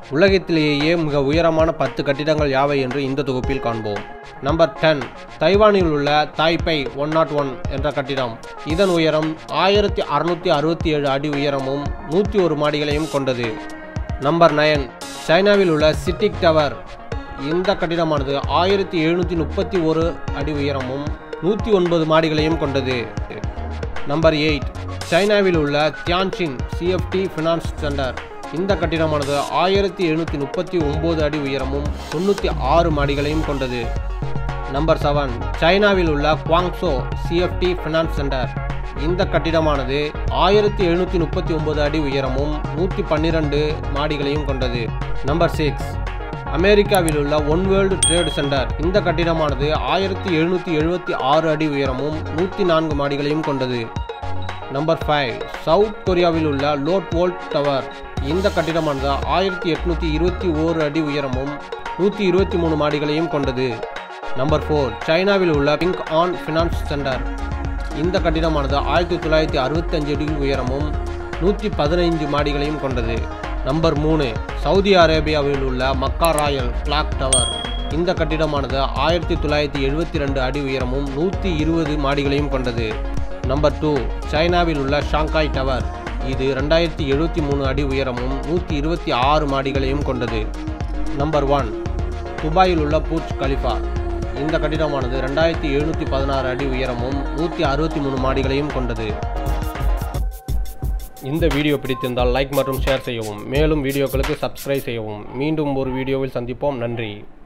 உலகத்திலேயே மிக உயரமான பத்து கட்டிடங்கள் யாவை என்று இந்த தொகுப்பில் காண்போம் நம்பர் டென் தைவானில் உள்ள தாய்பை ஒன் நாட் ஒன் என்ற கட்டிடம் இதன் உயரம் ஆயிரத்தி அறுநூத்தி அறுபத்தி ஏழு அடி உயரமும் நூற்றி ஒரு மாடிகளையும் கொண்டது நம்பர் நயன் சைனாவில் உள்ள சிட்டிக் டவர் இந்த கட்டிடமானது ஆயிரத்தி எழுநூற்றி முப்பத்தி ஒரு அடி உயரமும் நூற்றி ஒன்பது மாடிகளையும் கொண்டது நம்பர் எயிட் சைனாவில் உள்ள தியான்சின் சிஎஃப்டி ஃபினான்ஸ் சென்டர் இந்த கட்டிடமானது ஆயிரத்தி எழுநூற்றி முப்பத்தி ஒம்பது அடி உயரமும் தொண்ணூற்றி ஆறு மாடிகளையும் கொண்டது நம்பர் செவன் சைனாவில் உள்ள குவாங்சோ சிஎஃப்டி ஃபினான்ஸ் சென்டர் இந்த கட்டிடமானது ஆயிரத்தி எழுநூற்றி முப்பத்தி ஒன்பது அடி உயரமும் நூற்றி பன்னிரண்டு மாடிகளையும் கொண்டது நம்பர் சிக்ஸ் அமெரிக்காவில் உள்ள ஒன் வேர்ல்டு ட்ரேட் சென்டர் இந்த கட்டிடமானது ஆயிரத்தி எழுநூற்றி எழுபத்தி ஆறு அடி உயரமும் நூற்றி நான்கு மாடிகளையும் கொண்டது நம்பர் ஃபைவ் சவுத் கொரியாவில் உள்ள லோட் வோல்ட் டவர் இந்த கட்டிடமானது ஆயிரத்தி எட்நூற்றி இருபத்தி ஓரு அடி உயரமும் நூற்றி இருபத்தி மூணு மாடிகளையும் கொண்டது நம்பர் ஃபோர் சைனாவில் உள்ள பிங்க் ஆன் ஃபினான்ஸ் சென்டர் இந்த கட்டிடமானது ஆயிரத்தி தொள்ளாயிரத்தி அறுபத்தஞ்சு அடி உயரமும் நூற்றி பதினைந்து மாடிகளையும் கொண்டது நம்பர் மூணு சவுதி அரேபியாவில் உள்ள மக்கா ராயல் கிளாக் டவர் இந்த கட்டிடமானது ஆயிரத்தி தொள்ளாயிரத்தி எழுபத்தி ரெண்டு அடி உயரமும் நூற்றி இருபது மாடிகளையும் கொண்டது நம்பர் டூ சைனாவில் உள்ள ஷாங்காய் டவர் இது ரெண்டாயிரத்தி எழுபத்தி மூணு அடி உயரமும் நூற்றி இருபத்தி ஆறு மாடிகளையும் கொண்டது நம்பர் ஒன் துபாயில் உள்ள பூச் கலிஃபா இந்த கட்டிடமானது ரெண்டாயிரத்தி எழுநூற்றி பதினாறு அடி உயரமும் நூற்றி அறுபத்தி மூணு மாடிகளையும் கொண்டது இந்த வீடியோ பிடித்திருந்தால் லைக் மற்றும் ஷேர் செய்யவும் மேலும் வீடியோக்களுக்கு சப்ஸ்கிரைப் செய்யவும் மீண்டும் ஒரு வீடியோவில் சந்திப்போம் நன்றி